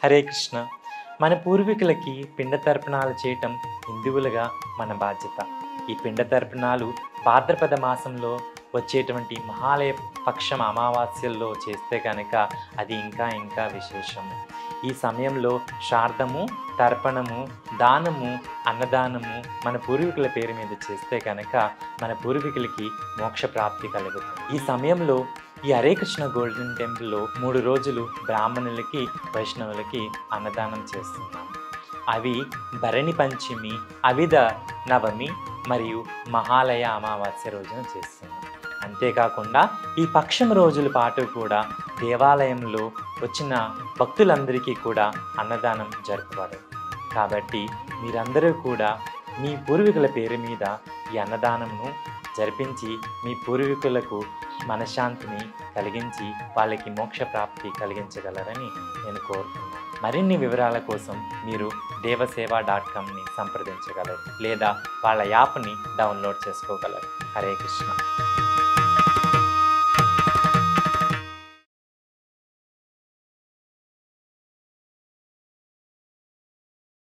హరే కృష్ణ మన పూర్వీకులకి పిండ తర్పణాలు చేయటం హిందువులుగా మన బాధ్యత ఈ పిండ తర్పణాలు భాద్రపద మాసంలో వచ్చేటువంటి మహాలయ పక్షం అమావాస్యల్లో చేస్తే కనుక అది ఇంకా ఇంకా విశేషం ఈ సమయంలో శ్రాద్ధము తర్పణము దానము అన్నదానము మన పూర్వీకుల పేరు మీద చేస్తే కనుక మన పూర్వీకులకి మోక్ష ప్రాప్తి కలుగుతుంది ఈ సమయంలో ఈ హరే కృష్ణ గోల్డెన్ టెంపుల్లో మూడు రోజులు బ్రాహ్మణులకి వైష్ణవులకి అన్నదానం చేస్తున్నాం అవి భరణి పంచమి అవిధ నవమి మరియు మహాలయ అమావాస్య రోజున చేస్తున్నాం అంతేకాకుండా ఈ పక్షం రోజుల పాటు కూడా దేవాలయంలో వచ్చిన భక్తులందరికీ కూడా అన్నదానం జరపబడదు కాబట్టి మీరందరూ కూడా మీ పూర్వీకుల పేరు మీద ఈ అన్నదానంను జరిపించి మీ పూర్వీకులకు మనశ్శాంతిని కలిగించి వాళ్ళకి మోక్ష ప్రాప్తి కలిగించగలరని నేను కోరుతున్నాను మరిన్ని వివరాల కోసం మీరు దేవసేవ డాట్ కామ్ని సంప్రదించగలరు లేదా వాళ్ళ యాప్ని డౌన్లోడ్ చేసుకోగలరు హరే కృష్ణ